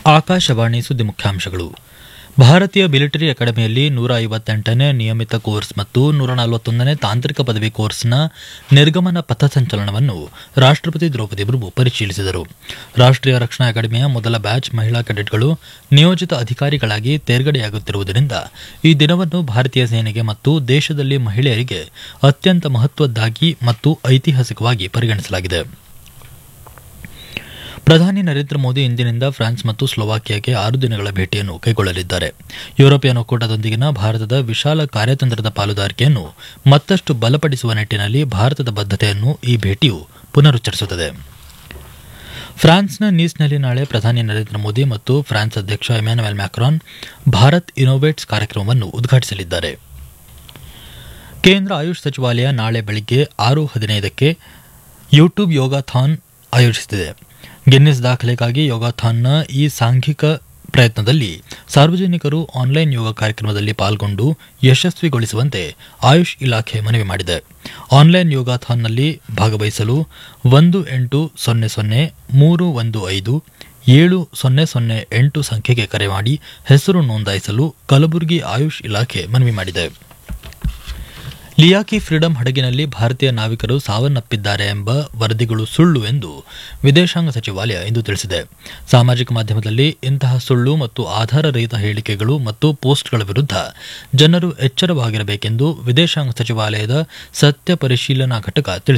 ಆಕಾಶವಾಣಿ ಸುದ್ದಿ ಮುಖ್ಯಾಂಶಗಳು ಭಾರತೀಯ ಮಿಲಿಟರಿ ಅಕಾಡೆಮಿಯಲ್ಲಿ ನೂರ ಐವತ್ತೆಂಟನೇ ನಿಯಮಿತ ಕೋರ್ಸ್ ಮತ್ತು ನೂರ ನಲವತ್ತೊಂದನೇ ತಾಂತ್ರಿಕ ಪದವಿ ಕೋರ್ಸ್ನ ನಿರ್ಗಮನ ಪಥಸಂಚಲನವನ್ನು ರಾಷ್ಟಪತಿ ದ್ರೌಪದಿ ಮುರ್ಮು ಪರಿಶೀಲಿಸಿದರು ರಾಷ್ಟೀಯ ರಕ್ಷಣಾ ಅಕಾಡೆಮಿಯ ಮೊದಲ ಬ್ಯಾಚ್ ಮಹಿಳಾ ಕೆಡೆಟ್ಗಳು ನಿಯೋಜಿತ ಅಧಿಕಾರಿಗಳಾಗಿ ತೇರ್ಗಡೆಯಾಗುತ್ತಿರುವುದರಿಂದ ಈ ದಿನವನ್ನು ಭಾರತೀಯ ಸೇನೆಗೆ ಮತ್ತು ದೇಶದಲ್ಲಿ ಮಹಿಳೆಯರಿಗೆ ಅತ್ಯಂತ ಮಹತ್ವದ್ದಾಗಿ ಮತ್ತು ಐತಿಹಾಸಿಕವಾಗಿ ಪರಿಗಣಿಸಲಾಗಿದೆ ಪ್ರಧಾನಿ ನರೇಂದ್ರ ಮೋದಿ ಇಂದಿನಿಂದ ಫ್ರಾನ್ಸ್ ಮತ್ತು ಸ್ಲೋವಾಕಿಯಾಗೆ ಆರು ದಿನಗಳ ಭೇಟಿಯನ್ನು ಕೈಗೊಳ್ಳಲಿದ್ದಾರೆ ಯುರೋಪಿಯನ್ ಒಕ್ಕೂಟದೊಂದಿಗಿನ ಭಾರತದ ವಿಶಾಲ ಕಾರ್ಯತಂತ್ರದ ಪಾಲುದಾರಿಕೆಯನ್ನು ಮತ್ತಷ್ಟು ಬಲಪಡಿಸುವ ನಿಟ್ಟಿನಲ್ಲಿ ಭಾರತದ ಬದ್ಧತೆಯನ್ನು ಈ ಭೇಟಿಯು ಪುನರುಚ್ಚರಿಸುತ್ತದೆ ಫ್ರಾನ್ಸ್ನ ನೀಸ್ನಲ್ಲಿ ನಾಳೆ ಪ್ರಧಾನಿ ನರೇಂದ್ರ ಮೋದಿ ಮತ್ತು ಫ್ರಾನ್ಸ್ ಅಧ್ಯಕ್ಷ ಇಮ್ಯಾನುವೆಲ್ ಮ್ಯಾಕ್ರಾನ್ ಭಾರತ್ ಇನೋವೇಟ್ಸ್ ಕಾರ್ಯಕ್ರಮವನ್ನು ಉದ್ಘಾಟಿಸಲಿದ್ದಾರೆ ಕೇಂದ್ರ ಆಯುಷ್ ಸಚಿವಾಲಯ ನಾಳೆ ಬೆಳಿಗ್ಗೆ ಆರು ಹದಿನೈದಕ್ಕೆ ಯೂಟ್ಯೂಬ್ ಯೋಗಾಥಾನ್ ಆಯೋಜಿಸಿದೆ ಗಿನ್ನಿಸ್ ದಾಖಲೆಗಾಗಿ ಯೋಗಾಥಾನ್ನ ಈ ಸಾಂಘಿಕ ಪ್ರಯತ್ನದಲ್ಲಿ ಸಾರ್ವಜನಿಕರು ಆನ್ಲೈನ್ ಯೋಗ ಕಾರ್ಯಕ್ರಮದಲ್ಲಿ ಪಾಲ್ಗೊಂಡು ಯಶಸ್ವಿಗೊಳಿಸುವಂತೆ ಆಯುಷ್ ಇಲಾಖೆ ಮನವಿ ಮಾಡಿದೆ ಆನ್ಲೈನ್ ಯೋಗಾಥಾನ್ನಲ್ಲಿ ಭಾಗವಹಿಸಲು ಒಂದು ಎಂಟು ಸೊನ್ನೆ ಸೊನ್ನೆ ಮೂರು ಒಂದು ಐದು ಏಳು ಸೊನ್ನೆ ಸೊನ್ನೆ ಎಂಟು ಸಂಖ್ಯೆಗೆ ಕರೆ ಮಾಡಿ ಹೆಸರು ನೋಂದಾಯಿಸಲು ಕಲಬುರಗಿ ಆಯುಷ್ ಇಲಾಖೆ ಮನವಿ ಮಾಡಿದೆ ಲಿಯಾಕಿ ಫ್ರೀಡಂ ಹಡಗಿನಲ್ಲಿ ಭಾರತೀಯ ನಾವಿಕರು ಸಾವನ್ನಪ್ಪಿದ್ದಾರೆ ಎಂಬ ವರದಿಗಳು ಸುಳ್ಳು ಎಂದು ವಿದೇಶಾಂಗ ಸಚಿವಾಲಯ ಇಂದು ತಿಳಿಸಿದೆ ಸಾಮಾಜಿಕ ಮಾಧ್ಯಮದಲ್ಲಿ ಇಂತಹ ಸುಳ್ಳು ಮತ್ತು ಆಧಾರರಹಿತ ಹೇಳಿಕೆಗಳು ಮತ್ತು ಪೋಸ್ಟ್ಗಳ ವಿರುದ್ಧ ಜನರು ಎಚ್ಚರವಾಗಿರಬೇಕೆಂದು ವಿದೇಶಾಂಗ ಸಚಿವಾಲಯದ ಸತ್ಯ ಪರಿಶೀಲನಾ ಘಟಕ ತಿಳಿಸಿದೆ